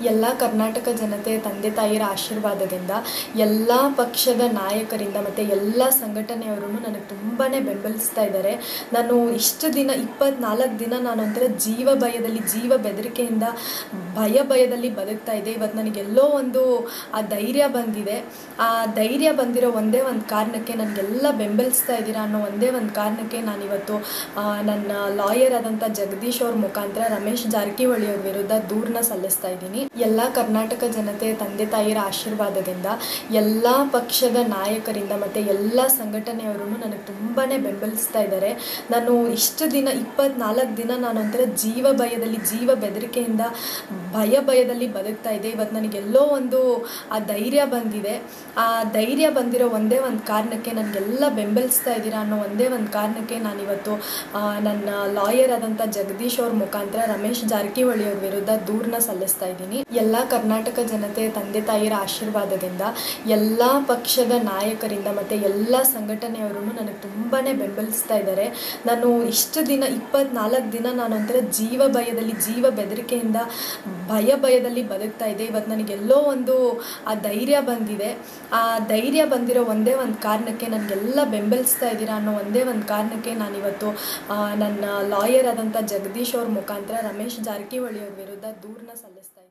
ಎಲ್ಲ ಕರ್ನಾಟಕ ಜನತೆ ತಂದೆ ತಾಯಿಯರ ಆಶೀರ್ವಾದದಿಂದ ಎಲ್ಲ ಪಕ್ಷದ ನಾಯಕರಿಂದ ಮತ್ತು ಎಲ್ಲ ಸಂಘಟನೆಯವರು ನನಗೆ ತುಂಬಾ ಬೆಂಬಲಿಸ್ತಾ ಇದ್ದಾರೆ ನಾನು ಇಷ್ಟು ದಿನ ಇಪ್ಪತ್ನಾಲ್ಕು ದಿನ ನಾನು ಒಂಥರ ಜೀವ ಭಯದಲ್ಲಿ ಜೀವ ಬೆದರಿಕೆಯಿಂದ ಭಯ ಭಯದಲ್ಲಿ ಬದುಕ್ತಾ ಇದ್ದೆ ಇವತ್ತು ನನಗೆಲ್ಲೋ ಒಂದು ಆ ಧೈರ್ಯ ಬಂದಿದೆ ಆ ಧೈರ್ಯ ಬಂದಿರೋ ಒಂದೇ ಒಂದು ಕಾರಣಕ್ಕೆ ನನಗೆಲ್ಲ ಬೆಂಬಲಿಸ್ತಾ ಇದ್ದೀರಾ ಅನ್ನೋ ಒಂದೇ ಒಂದು ಕಾರಣಕ್ಕೆ ನಾನಿವತ್ತು ಆ, ನನ್ನ ಲಾಯರ್ ಆದಂಥ ಜಗದೀಶ್ ಅವ್ರ ಮುಖಾಂತರ ರಮೇಶ್ ಜಾರಕಿಹೊಳಿ ಅವ್ರ ವಿರುದ್ಧ ದೂರನ್ನ ಸಲ್ಲಿಸ್ತಾ ಇದ್ದೀನಿ ಎಲ್ಲ ಕರ್ನಾಟಕ ಜನತೆ ತಂದೆ ತಾಯಿಯರ ಆಶೀರ್ವಾದದಿಂದ ಎಲ್ಲ ಪಕ್ಷದ ನಾಯಕರಿಂದ ಮತ್ತು ಎಲ್ಲ ಸಂಘಟನೆಯವರು ನನಗೆ ತುಂಬಾ ಬೆಂಬಲಿಸ್ತಾ ಇದ್ದಾರೆ ನಾನು ಇಷ್ಟು ದಿನ ಇಪ್ಪತ್ನಾಲ್ಕು ದಿನ ನಾನು ಒಂಥರ ಜೀವ ಭಯದಲ್ಲಿ ಜೀವ ಬೆದರಿಕೆಯಿಂದ ಭಯ ಭಯದಲ್ಲಿ ಬದುಕ್ತಾ ಇದ್ದೆ ಇವತ್ತು ನನಗೆಲ್ಲೋ ಒಂದು ಆ ಧೈರ್ಯ ಬಂದಿದೆ ಆ ಧೈರ್ಯ ಬಂದಿರೋ ಒಂದೇ ಒಂದು ಕಾರಣಕ್ಕೆ ನನಗೆಲ್ಲ ಬೆಂಬಲಿಸ್ತಾ ಇದ್ದೀರಾ ಅನ್ನೋ ಒಂದೇ ಒಂದು ಕಾರಣಕ್ಕೆ ನಾನಿವತ್ತು ಆ, ನನ್ನ ಲಾಯರ್ ಆದಂಥ ಜಗದೀಶ್ ಅವ್ರ ಮುಖಾಂತರ ರಮೇಶ್ ಜಾರಕಿಹೊಳಿ ಅವ್ರ ವಿರುದ್ಧ ದೂರನ್ನ ಸಲ್ಲಿಸ್ತಾ ಇದ್ದೀನಿ ಎಲ್ಲ ಕರ್ನಾಟಕ ಜನತೆ ತಂದೆ ತಾಯಿಯರ ಆಶೀರ್ವಾದದಿಂದ ಎಲ್ಲ ಪಕ್ಷದ ನಾಯಕರಿಂದ ಮತ್ತು ಎಲ್ಲ ಸಂಘಟನೆಯವರು ನನಗೆ ತುಂಬಾ ಬೆಂಬಲಿಸ್ತಾ ಇದ್ದಾರೆ ನಾನು ಇಷ್ಟು ದಿನ ಇಪ್ಪತ್ನಾಲ್ಕು ದಿನ ನಾನು ಒಂಥರ ಜೀವ ಭಯದಲ್ಲಿ ಜೀವ ಬೆದರಿಕೆಯಿಂದ ಭಯ ಭಯದಲ್ಲಿ ಬದುಕ್ತಾ ಇದ್ದೆ ಇವತ್ತು ನನಗೆಲ್ಲೋ ಒಂದು ಆ ಧೈರ್ಯ ಬಂದಿದೆ ಆ ಧೈರ್ಯ ಬಂದಿರೋ ಒಂದೇ ಒಂದು ಕಾರಣಕ್ಕೆ ನನಗೆಲ್ಲ ಬೆಂಬಲಿಸ್ತಾ ಇದ್ದೀರಾ ಅನ್ನೋ ಒಂದೇ ಒಂದು ಕಾರಣಕ್ಕೆ ನಾನಿವತ್ತು ಆ, ನನ್ನ ಲಾಯರ್ ಆದಂಥ ಜಗದೀಶ್ ಅವ್ರ ಮುಖಾಂತರ ರಮೇಶ್ ಜಾರಕಿಹೊಳಿ ಅವ್ರ ವಿರುದ್ಧ ದೂರನ್ನ ಸಲ್ಲಿಸ್ತಾ ಇದ್ದೀನಿ